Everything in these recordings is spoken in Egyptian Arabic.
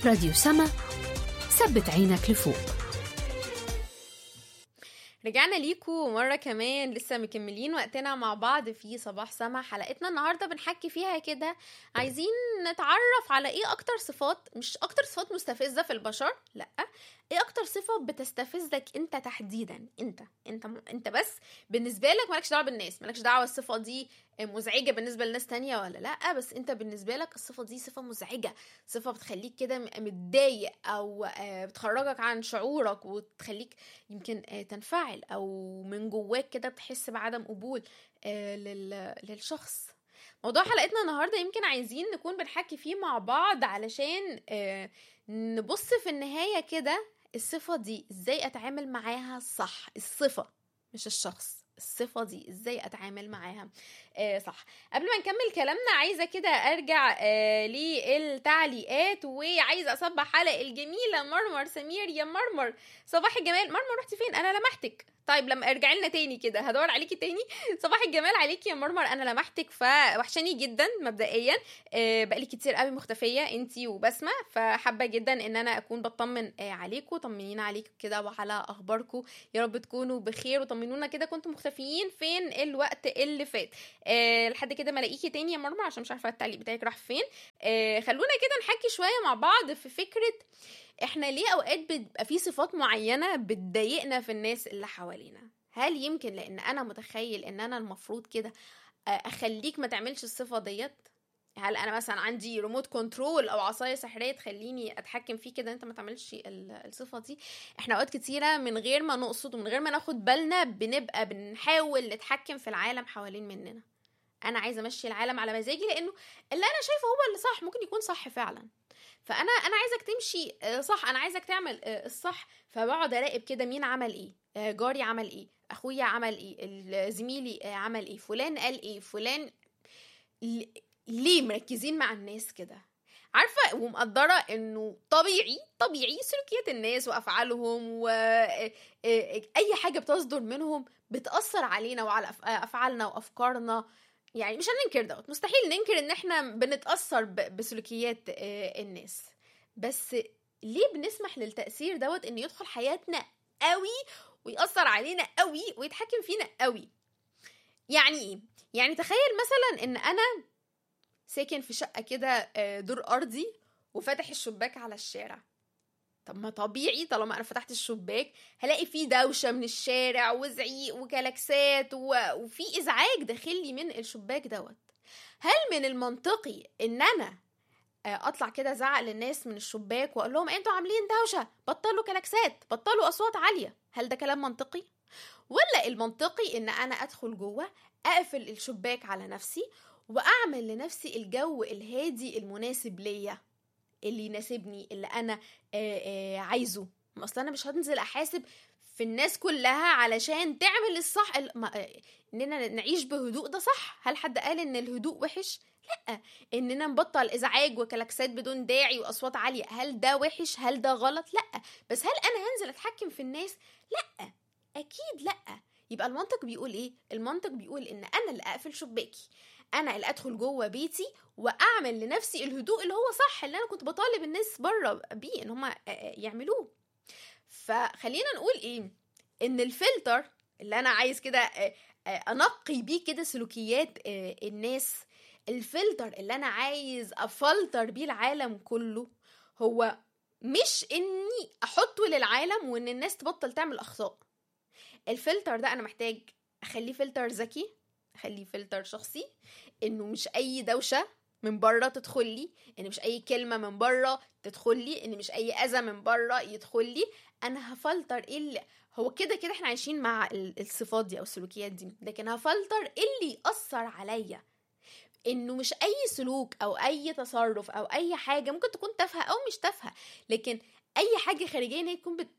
راديو سما ثبت عينك لفوق رجعنا ليكم مرة كمان لسه مكملين وقتنا مع بعض في صباح سما حلقتنا النهاردة بنحكي فيها كده عايزين نتعرف على ايه اكتر صفات مش اكتر صفات مستفزة في البشر لا ايه اكتر صفة بتستفزك انت تحديدا انت انت انت بس بالنسبة لك مالكش دعوة بالناس مالكش دعوة الصفة دي مزعجة بالنسبة لناس تانية ولا لا بس انت بالنسبة لك الصفة دي صفة مزعجة صفة بتخليك كده متضايق او بتخرجك عن شعورك وتخليك يمكن تنفعل او من جواك كده بتحس بعدم قبول للشخص موضوع حلقتنا النهارده يمكن عايزين نكون بنحكي فيه مع بعض علشان نبص في النهايه كده الصفه دي ازاي اتعامل معاها صح الصفه مش الشخص الصفه دي ازاي اتعامل معاها آه صح قبل ما نكمل كلامنا عايزه كده ارجع آه للتعليقات وعايزه اصبح على الجميله مرمر سمير يا مرمر صباح الجمال مرمر رحتي فين انا لمحتك طيب لما ارجعي لنا تاني كده هدور عليكي تاني صباح الجمال عليكي يا مرمر انا لمحتك فوحشاني جدا مبدئيا آه بقالي كتير قوي مختفيه انتي وبسمه فحابه جدا ان انا اكون بطمن آه عليكم طمنينا عليكم كده وعلى اخباركم يا رب تكونوا بخير وطمنونا كده كنتوا مختفيين فين الوقت اللي فات آه لحد كده ما الاقيكي تاني يا مرمر عشان مش عارفه التعليق بتاعك راح فين آه خلونا كده نحكي شويه مع بعض في فكره احنا ليه اوقات بيبقى في صفات معينه بتضايقنا في الناس اللي حوالينا هل يمكن لان انا متخيل ان انا المفروض كده اخليك ما تعملش الصفه ديت هل انا مثلا عندي ريموت كنترول او عصايه سحريه تخليني اتحكم فيه كده انت ما تعملش الصفه دي احنا اوقات كتيره من غير ما نقصد ومن غير ما ناخد بالنا بنبقى بنحاول نتحكم في العالم حوالين مننا انا عايزه امشي العالم على مزاجي لانه اللي انا شايفه هو اللي صح ممكن يكون صح فعلا فانا انا عايزك تمشي صح انا عايزك تعمل الصح فبقعد اراقب كده مين عمل ايه جاري عمل ايه اخويا عمل ايه زميلي عمل ايه فلان قال ايه فلان ليه مركزين مع الناس كده عارفه ومقدره انه طبيعي طبيعي سلوكيات الناس وافعالهم واي حاجه بتصدر منهم بتاثر علينا وعلى افعالنا وافكارنا يعني مش هننكر دوت مستحيل ننكر ان احنا بنتاثر بسلوكيات الناس بس ليه بنسمح للتاثير دوت انه يدخل حياتنا قوي ويأثر علينا قوي ويتحكم فينا قوي يعني ايه يعني تخيل مثلا ان انا ساكن في شقه كده دور ارضي وفاتح الشباك على الشارع طب ما طبيعي طالما انا فتحت الشباك هلاقي فيه دوشه من الشارع وزعيق وكلاكسات و... وفي ازعاج داخلي من الشباك دوت هل من المنطقي ان انا اطلع كده ازعق للناس من الشباك واقول لهم انتوا عاملين دوشه بطلوا كلاكسات بطلوا اصوات عاليه هل ده كلام منطقي ولا المنطقي ان انا ادخل جوه اقفل الشباك على نفسي واعمل لنفسي الجو الهادي المناسب ليا اللي يناسبني اللي انا آآ آآ عايزه اصل انا مش هنزل احاسب في الناس كلها علشان تعمل الصح اننا نعيش بهدوء ده صح هل حد قال ان الهدوء وحش لا اننا نبطل ازعاج وكلاكسات بدون داعي واصوات عاليه هل ده وحش هل ده غلط لا بس هل انا هنزل اتحكم في الناس لا اكيد لا يبقى المنطق بيقول ايه المنطق بيقول ان انا اللي اقفل شباكي انا اللي ادخل جوه بيتي واعمل لنفسي الهدوء اللي هو صح اللي انا كنت بطالب الناس بره بيه ان هم يعملوه فخلينا نقول ايه ان الفلتر اللي انا عايز كده انقي بيه كده سلوكيات الناس الفلتر اللي انا عايز افلتر بيه العالم كله هو مش اني احطه للعالم وان الناس تبطل تعمل اخطاء الفلتر ده انا محتاج اخليه فلتر ذكي اخليه فلتر شخصي انه مش اي دوشه من بره تدخل لي ان مش اي كلمه من بره تدخل لي ان مش اي اذى من بره يدخل لي انا هفلتر ايه اللي هو كده كده احنا عايشين مع الصفات دي او السلوكيات دي لكن هفلتر ايه اللي ياثر عليا انه مش اي سلوك او اي تصرف او اي حاجه ممكن تكون تافهه او مش تافهه لكن اي حاجه خارجيه ان هي تكون بت...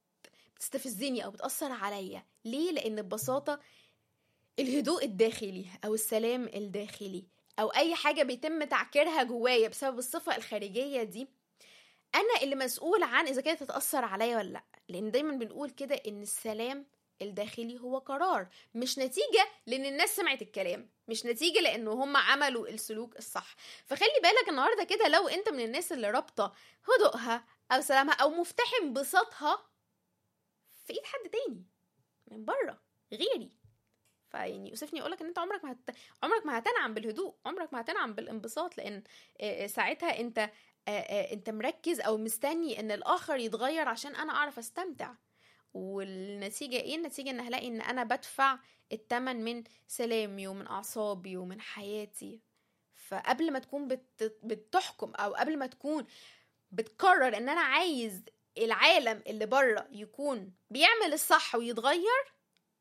بتستفزني او بتاثر عليا ليه لان ببساطه الهدوء الداخلي او السلام الداخلي او اي حاجه بيتم تعكيرها جوايا بسبب الصفه الخارجيه دي انا اللي مسؤول عن اذا كانت تتاثر عليا ولا لا لان دايما بنقول كده ان السلام الداخلي هو قرار مش نتيجة لأن الناس سمعت الكلام مش نتيجة لأنه هم عملوا السلوك الصح فخلي بالك النهاردة كده لو أنت من الناس اللي رابطة هدوءها أو سلامها أو مفتاح انبساطها في إيد حد تاني من بره غيري فيعني يوسفني يقولك ان انت عمرك ما هت... عمرك ما هتنعم بالهدوء عمرك ما هتنعم بالانبساط لان آه، آه، ساعتها انت آه، آه، انت مركز او مستني ان الاخر يتغير عشان انا اعرف استمتع والنتيجة ايه النتيجة ان هلاقي ان انا بدفع التمن من سلامي ومن اعصابي ومن حياتي فقبل ما تكون بت... بتحكم او قبل ما تكون بتقرر ان انا عايز العالم اللي بره يكون بيعمل الصح ويتغير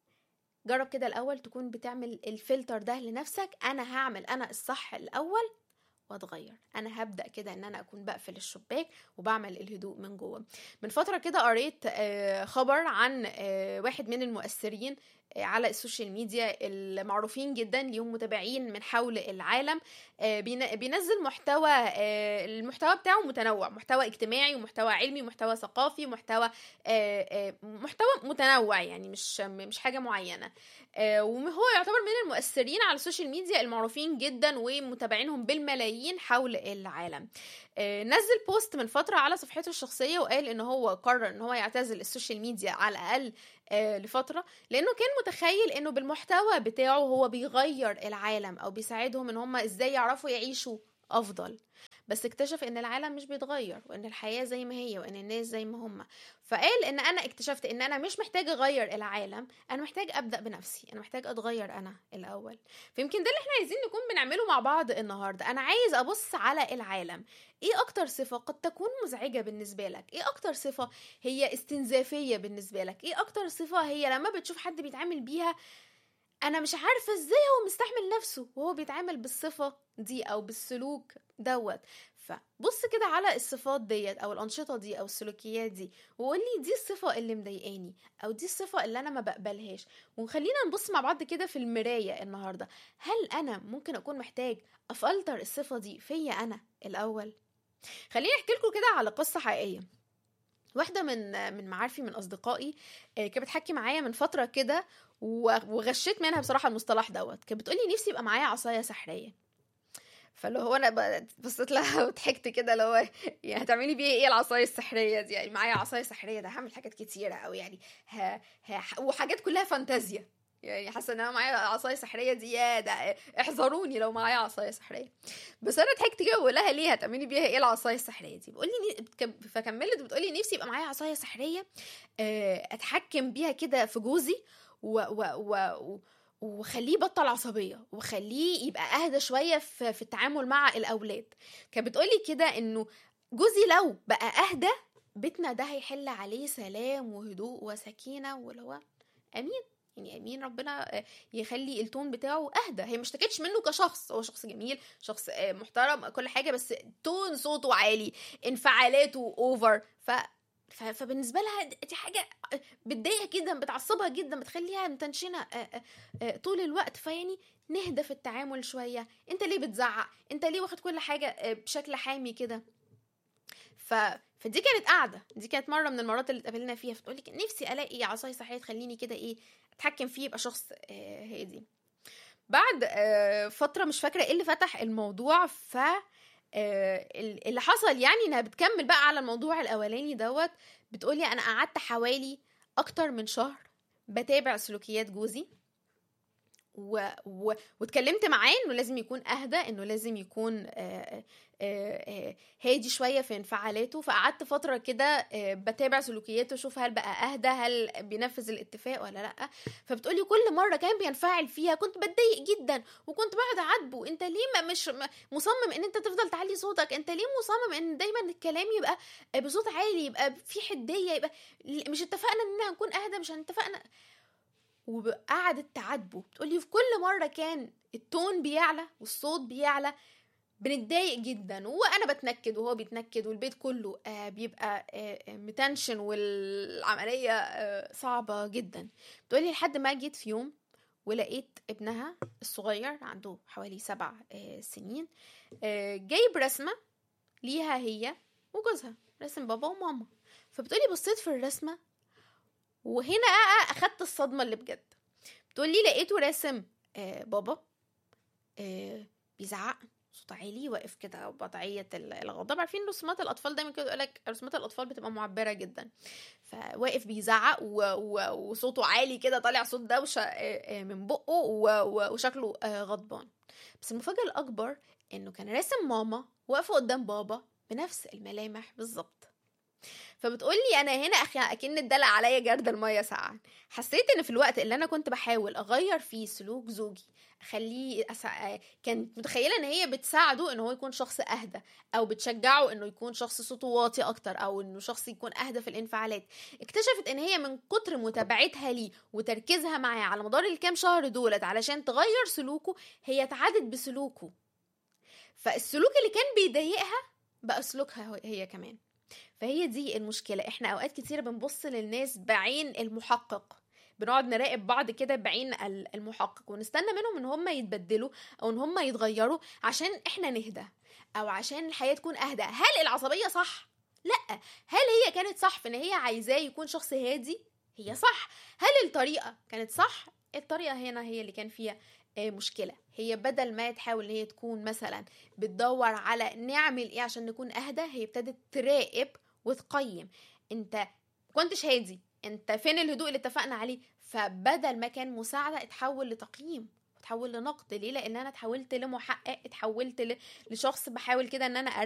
جرب كده الاول تكون بتعمل الفلتر ده لنفسك انا هعمل انا الصح الاول واتغير انا هبدا كده ان انا اكون بقفل الشباك وبعمل الهدوء من جوه من فتره كده قريت آه، خبر عن آه، واحد من المؤثرين آه، على السوشيال ميديا المعروفين جدا ليهم متابعين من حول العالم آه، بين- بينزل محتوى آه، المحتوى بتاعه متنوع محتوى اجتماعي ومحتوى علمي ومحتوى ثقافي ومحتوى آه، آه، محتوى متنوع يعني مش مش حاجه معينه آه، وهو يعتبر من المؤثرين على السوشيال ميديا المعروفين جدا ومتابعينهم بالملايين حول العالم آه، نزل بوست من فترة على صفحته الشخصية وقال ان هو قرر ان هو يعتزل السوشيال ميديا على الاقل آه، لفترة لانه كان متخيل انه بالمحتوى بتاعه هو بيغير العالم او بيساعدهم ان هم ازاي يعرفوا يعيشوا افضل بس اكتشف ان العالم مش بيتغير وان الحياة زي ما هي وان الناس زي ما هم فقال ان انا اكتشفت ان انا مش محتاج اغير العالم انا محتاج ابدا بنفسي انا محتاج اتغير انا الاول فيمكن ده اللي احنا عايزين نكون بنعمله مع بعض النهارده انا عايز ابص على العالم ايه اكتر صفه قد تكون مزعجه بالنسبه لك ايه اكتر صفه هي استنزافيه بالنسبه لك ايه اكتر صفه هي لما بتشوف حد بيتعامل بيها انا مش عارفه ازاي هو مستحمل نفسه وهو بيتعامل بالصفه دي او بالسلوك دوت فبص كده على الصفات ديت او الانشطه دي او السلوكيات دي وقول لي دي الصفه اللي مضايقاني او دي الصفه اللي انا ما بقبلهاش وخلينا نبص مع بعض كده في المرايه النهارده هل انا ممكن اكون محتاج افلتر الصفه دي فيا انا الاول خليني احكي لكم كده على قصه حقيقيه واحده من من معارفي من اصدقائي آه، كانت بتحكي معايا من فتره كده و- وغشيت منها بصراحه المصطلح دوت كانت بتقولي نفسي يبقى معايا عصايه سحريه فاللي هو انا ب- بصيت لها وضحكت كده اللي هو يعني هتعملي بيه ايه العصايه السحريه دي يعني معايا عصايه سحريه ده هعمل حاجات كتيره او يعني ها ها وحاجات كلها فانتازيا يعني حاسه ان انا معايا عصايه سحريه دي يا ده احذروني لو معايا عصايه سحريه بس انا ضحكت كده وبقول لها ليه هتعملي بيها ايه العصايه السحريه دي بتقول لي فكملت بتقولي نفسي يبقى معايا عصايه سحريه آه، اتحكم بيها كده في جوزي و و و و وخليه يبطل عصبيه وخليه يبقى اهدى شويه في, في التعامل مع الاولاد كانت بتقولي كده انه جوزي لو بقى اهدى بيتنا ده هيحل عليه سلام وهدوء وسكينه واللي هو امين يعني امين ربنا آه، يخلي التون بتاعه اهدى هي ما اشتكتش منه كشخص هو شخص جميل شخص آه، محترم كل حاجه بس تون صوته عالي انفعالاته اوفر ف ف- فبالنسبه لها دي حاجه بتضايقها جدا بتعصبها جدا بتخليها متنشنه آه، آه، آه، طول الوقت فيعني نهدى في التعامل شويه انت ليه بتزعق انت ليه واخد كل حاجه آه، بشكل حامي كده ف فدي كانت قاعده دي كانت مره من المرات اللي اتقابلنا فيها فتقول لك نفسي الاقي عصايه سحريه تخليني كده ايه اتحكم فيه يبقى شخص آه، هادي بعد آه، فتره مش فاكره ايه اللي فتح الموضوع ف آه، ال- اللي حصل يعني انها بتكمل بقى على الموضوع الاولاني دوت بتقولي انا قعدت حوالي اكتر من شهر بتابع سلوكيات جوزي و... و... واتكلمت معاه انه لازم يكون اهدى انه لازم يكون آه، آه، آه، هادي شويه في انفعالاته فقعدت فتره كده آه، بتابع سلوكياته اشوف هل بقى اهدى هل بينفذ الاتفاق ولا لا فبتقولي كل مره كان بينفعل فيها كنت بتضايق جدا وكنت بقعد اعاتبه انت ليه ما مش م- مصمم ان انت تفضل تعلي صوتك انت ليه مصمم ان دايما الكلام يبقى بصوت عالي يبقى في حديه يبقى مش اتفقنا اننا هنكون اهدى مش هنتفقنا وقعدت تعاتبه بتقولي في كل مره كان التون بيعلى والصوت بيعلى بنتضايق جدا وانا بتنكد وهو بيتنكد والبيت كله آه بيبقى آه آه، متنشن والعمليه آه صعبه جدا بتقولي لحد ما جيت في يوم ولقيت ابنها الصغير عنده حوالي سبع آه سنين آه جايب رسمه ليها هي وجوزها رسم بابا وماما فبتقولي بصيت في الرسمه وهنا بقى اخدت الصدمه اللي بجد بتقول لي لقيته راسم آه بابا آه بيزعق صوت عالي واقف كده بقطعية ال- الغضب عارفين رسومات الأطفال دايما كده يقول لك رسومات الأطفال بتبقى معبرة جدا فواقف بيزعق و... و... وصوته عالي كده طالع صوت دوشة آه، آه، من بقه و... و... وشكله آه، غضبان بس المفاجأة الأكبر إنه كان راسم ماما واقفة قدام بابا بنفس الملامح بالظبط فبتقولي انا هنا أخي اكن اتدلق عليا جرد الميه ساقعه حسيت ان في الوقت اللي انا كنت بحاول اغير فيه سلوك زوجي اخليه أسع... كانت متخيله ان هي بتساعده ان هو يكون شخص اهدى او بتشجعه انه يكون شخص صوته واطي اكتر او انه شخص يكون اهدى في الانفعالات اكتشفت ان هي من كتر متابعتها ليه وتركيزها معاه على مدار الكام شهر دولت علشان تغير سلوكه هي اتعادت بسلوكه فالسلوك اللي كان بيضايقها بقى سلوكها هي كمان فهي دي المشكلة احنا اوقات كتير بنبص للناس بعين المحقق بنقعد نراقب بعض كده بعين ال- المحقق ونستنى منهم ان هم يتبدلوا او ان هم يتغيروا عشان احنا نهدى او عشان الحياة تكون اهدى هل العصبية صح؟ لا هل هي كانت صح في ان هي عايزاه يكون شخص هادي؟ هي صح هل الطريقة كانت صح؟ الطريقة هنا هي اللي كان فيها آه، مشكلة هي بدل ما تحاول ان هي تكون مثلا بتدور على نعمل ايه عشان نكون اهدى هي ابتدت تراقب وتقيم انت كنتش هادي انت فين الهدوء اللي اتفقنا عليه فبدل ما كان مساعدة اتحول لتقييم اتحول لنقد ليه لان انا اتحولت لمحقق اتحولت ل- لشخص بحاول كده ان انا